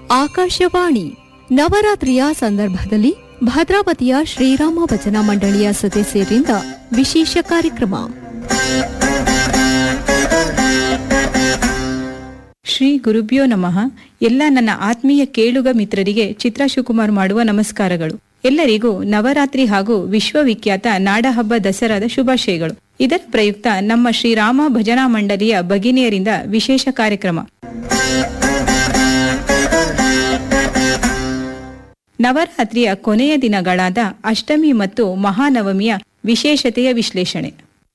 ಆಕಾಶವಾಣಿ ನವರಾತ್ರಿಯ ಸಂದರ್ಭದಲ್ಲಿ ಭದ್ರಾವತಿಯ ಶ್ರೀರಾಮ ಭಜನಾ ಮಂಡಳಿಯ ಸದಸ್ಯರಿಂದ ವಿಶೇಷ ಕಾರ್ಯಕ್ರಮ ಶ್ರೀ ಗುರುಭ್ಯೋ ನಮಃ ಎಲ್ಲ ನನ್ನ ಆತ್ಮೀಯ ಕೇಳುಗ ಮಿತ್ರರಿಗೆ ಚಿತ್ರ ಶಿವಕುಮಾರ್ ಮಾಡುವ ನಮಸ್ಕಾರಗಳು ಎಲ್ಲರಿಗೂ ನವರಾತ್ರಿ ಹಾಗೂ ವಿಶ್ವವಿಖ್ಯಾತ ನಾಡಹಬ್ಬ ದಸರಾದ ಶುಭಾಶಯಗಳು ಇದರ ಪ್ರಯುಕ್ತ ನಮ್ಮ ಶ್ರೀರಾಮ ಭಜನಾ ಮಂಡಳಿಯ ಭಗಿನಿಯರಿಂದ ವಿಶೇಷ ಕಾರ್ಯಕ್ರಮ ನವರಾತ್ರಿಯ ಕೊನೆಯ ದಿನಗಳಾದ ಅಷ್ಟಮಿ ಮತ್ತು ಮಹಾನವಮಿಯ ವಿಶೇಷತೆಯ ವಿಶ್ಲೇಷಣೆ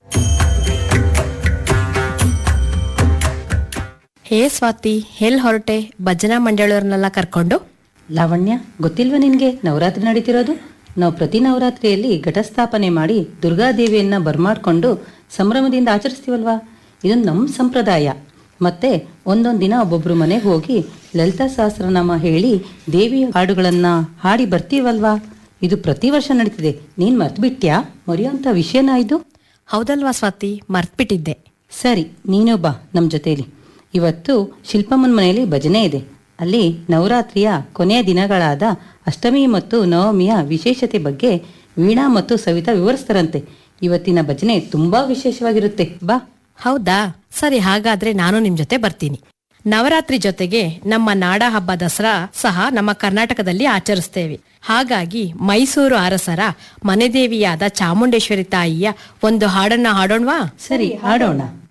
ಹೇ ಸ್ವಾತಿ ಎಲ್ ಹೊರಟೆ ಭಜನಾ ಮಂಡಳಿಯವ್ರನ್ನೆಲ್ಲ ಕರ್ಕೊಂಡು ಲಾವಣ್ಯ ಗೊತ್ತಿಲ್ವಾ ನಿನ್ಗೆ ನವರಾತ್ರಿ ನಡೀತಿರೋದು ನಾವು ಪ್ರತಿ ನವರಾತ್ರಿಯಲ್ಲಿ ಘಟಸ್ಥಾಪನೆ ಮಾಡಿ ದುರ್ಗಾದೇವಿಯನ್ನ ಬರ್ಮಾಡ್ಕೊಂಡು ಸಂಭ್ರಮದಿಂದ ಆಚರಿಸ್ತೀವಲ್ವಾ ಇದು ನಮ್ಮ ಸಂಪ್ರದಾಯ ಮತ್ತೆ ಒಂದೊಂದು ದಿನ ಒಬ್ಬೊಬ್ರು ಮನೆಗೆ ಹೋಗಿ ಲಲಿತಾ ಸಹಸ್ರನಾಮ ಹೇಳಿ ದೇವಿಯ ಹಾಡುಗಳನ್ನ ಹಾಡಿ ಬರ್ತೀವಲ್ವಾ ಇದು ಪ್ರತಿ ವರ್ಷ ನಡೀತಿದೆ ನೀನ್ ಮರ್ತ್ಬಿಟ್ಯಾ ಮರೆಯೋಂಥ ವಿಷಯನ ಇದು ಹೌದಲ್ವಾ ಸ್ವಾತಿ ಮರ್ತ್ಬಿಟ್ಟಿದ್ದೆ ಸರಿ ನೀನು ಬಾ ನಮ್ಮ ಜೊತೆಲಿ ಇವತ್ತು ಶಿಲ್ಪಮ್ಮನ ಮನೆಯಲ್ಲಿ ಭಜನೆ ಇದೆ ಅಲ್ಲಿ ನವರಾತ್ರಿಯ ಕೊನೆಯ ದಿನಗಳಾದ ಅಷ್ಟಮಿ ಮತ್ತು ನವಮಿಯ ವಿಶೇಷತೆ ಬಗ್ಗೆ ವೀಣಾ ಮತ್ತು ಸವಿತಾ ವಿವರಿಸ್ತಾರಂತೆ ಇವತ್ತಿನ ಭಜನೆ ತುಂಬಾ ವಿಶೇಷವಾಗಿರುತ್ತೆ ಬಾ ಹೌದಾ ಸರಿ ಹಾಗಾದ್ರೆ ನಾನು ನಿಮ್ ಜೊತೆ ಬರ್ತೀನಿ ನವರಾತ್ರಿ ಜೊತೆಗೆ ನಮ್ಮ ನಾಡ ಹಬ್ಬ ದಸರಾ ಸಹ ನಮ್ಮ ಕರ್ನಾಟಕದಲ್ಲಿ ಆಚರಿಸ್ತೇವೆ ಹಾಗಾಗಿ ಮೈಸೂರು ಅರಸರ ಮನೆದೇವಿಯಾದ ಚಾಮುಂಡೇಶ್ವರಿ ತಾಯಿಯ ಒಂದು ಹಾಡನ್ನ ಹಾಡೋಣವಾ ಸರಿ ಹಾಡೋಣ